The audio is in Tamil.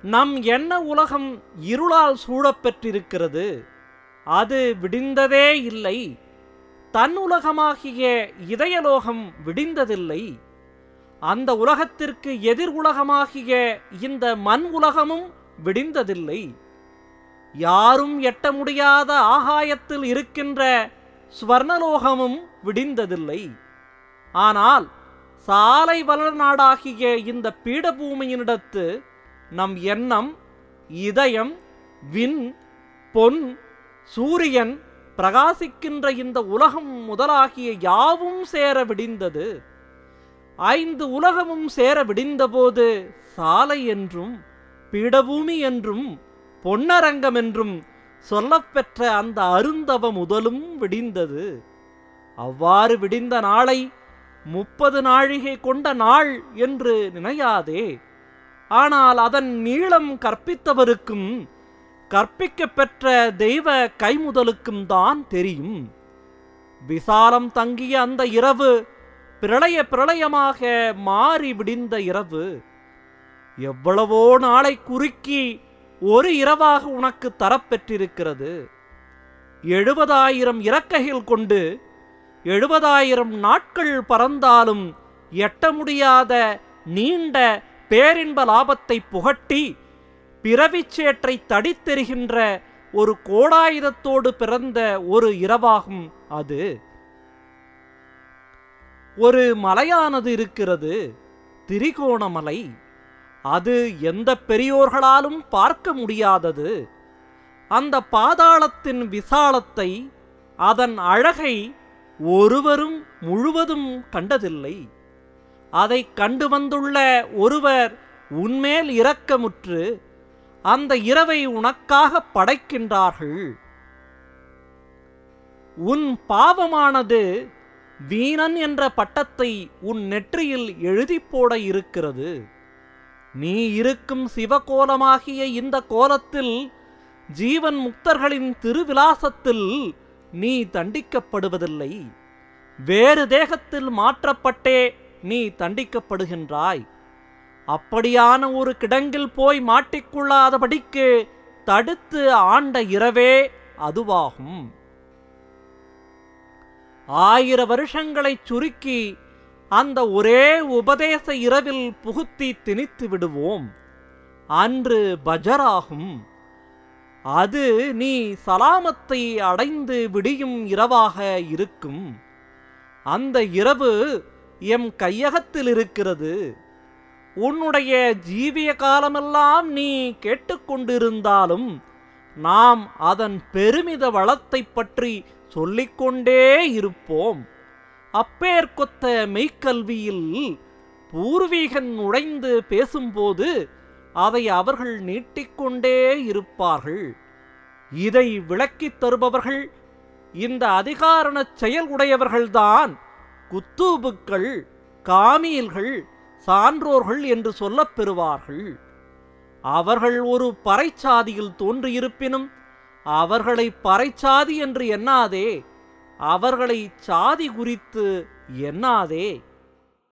நம் எண்ண உலகம் இருளால் சூழப்பெற்றிருக்கிறது அது விடிந்ததே இல்லை தன் உலகமாகிய இதயலோகம் விடிந்ததில்லை அந்த உலகத்திற்கு எதிர் உலகமாகிய இந்த மண் உலகமும் விடிந்ததில்லை யாரும் எட்ட முடியாத ஆகாயத்தில் இருக்கின்ற ஸ்வர்ணலோகமும் விடிந்ததில்லை ஆனால் சாலை வளநாடாகிய இந்த பீடபூமியினிடத்து நம் எண்ணம் இதயம் விண் பொன் சூரியன் பிரகாசிக்கின்ற இந்த உலகம் முதலாகிய யாவும் சேர விடிந்தது ஐந்து உலகமும் சேர விடிந்தபோது சாலை என்றும் பீடபூமி என்றும் பொன்னரங்கம் என்றும் சொல்லப்பெற்ற அந்த அருந்தவ முதலும் விடிந்தது அவ்வாறு விடிந்த நாளை முப்பது நாழிகை கொண்ட நாள் என்று நினையாதே ஆனால் அதன் நீளம் கற்பித்தவருக்கும் கற்பிக்கப் பெற்ற தெய்வ கைமுதலுக்கும் தான் தெரியும் விசாலம் தங்கிய அந்த இரவு பிரளய பிரளயமாக மாறி விடிந்த இரவு எவ்வளவோ நாளை குறுக்கி ஒரு இரவாக உனக்கு தரப்பெற்றிருக்கிறது எழுபதாயிரம் இறக்கைகள் கொண்டு எழுபதாயிரம் நாட்கள் பறந்தாலும் எட்ட முடியாத நீண்ட பேரின்ப லாபத்தை புகட்டி பிறவிச்சேற்றை தடித்தெறிகின்ற ஒரு கோடாயுதத்தோடு பிறந்த ஒரு இரவாகும் அது ஒரு மலையானது இருக்கிறது திரிகோணமலை அது எந்த பெரியோர்களாலும் பார்க்க முடியாதது அந்த பாதாளத்தின் விசாலத்தை அதன் அழகை ஒருவரும் முழுவதும் கண்டதில்லை அதை கண்டு வந்துள்ள ஒருவர் உன்மேல் இரக்கமுற்று அந்த இரவை உனக்காக படைக்கின்றார்கள் உன் பாவமானது வீணன் என்ற பட்டத்தை உன் நெற்றியில் எழுதி போட இருக்கிறது நீ இருக்கும் சிவகோலமாகிய இந்த கோலத்தில் ஜீவன் முக்தர்களின் திருவிலாசத்தில் நீ தண்டிக்கப்படுவதில்லை வேறு தேகத்தில் மாற்றப்பட்டே நீ தண்டிக்கப்படுகின்றாய் அப்படியான ஒரு கிடங்கில் போய் மாட்டிக்கொள்ளாதபடிக்கு தடுத்து ஆண்ட இரவே அதுவாகும் ஆயிர வருஷங்களைச் சுருக்கி அந்த ஒரே உபதேச இரவில் புகுத்தி திணித்து விடுவோம் அன்று பஜராகும் அது நீ சலாமத்தை அடைந்து விடியும் இரவாக இருக்கும் அந்த இரவு எம் கையகத்தில் இருக்கிறது உன்னுடைய ஜீவிய காலமெல்லாம் நீ கேட்டுக்கொண்டிருந்தாலும் நாம் அதன் பெருமித வளத்தைப் பற்றி சொல்லிக்கொண்டே இருப்போம் அப்பேர்க்கொத்த மெய்க்கல்வியில் பூர்வீகன் நுழைந்து பேசும்போது அதை அவர்கள் நீட்டிக்கொண்டே இருப்பார்கள் இதை விளக்கித் தருபவர்கள் இந்த அதிகாரணச் செயல் உடையவர்கள்தான் குத்தூபுக்கள் காமீல்கள் சான்றோர்கள் என்று சொல்லப் பெறுவார்கள் அவர்கள் ஒரு பறைச்சாதியில் தோன்றியிருப்பினும் அவர்களை பறைச்சாதி என்று எண்ணாதே அவர்களை சாதி குறித்து எண்ணாதே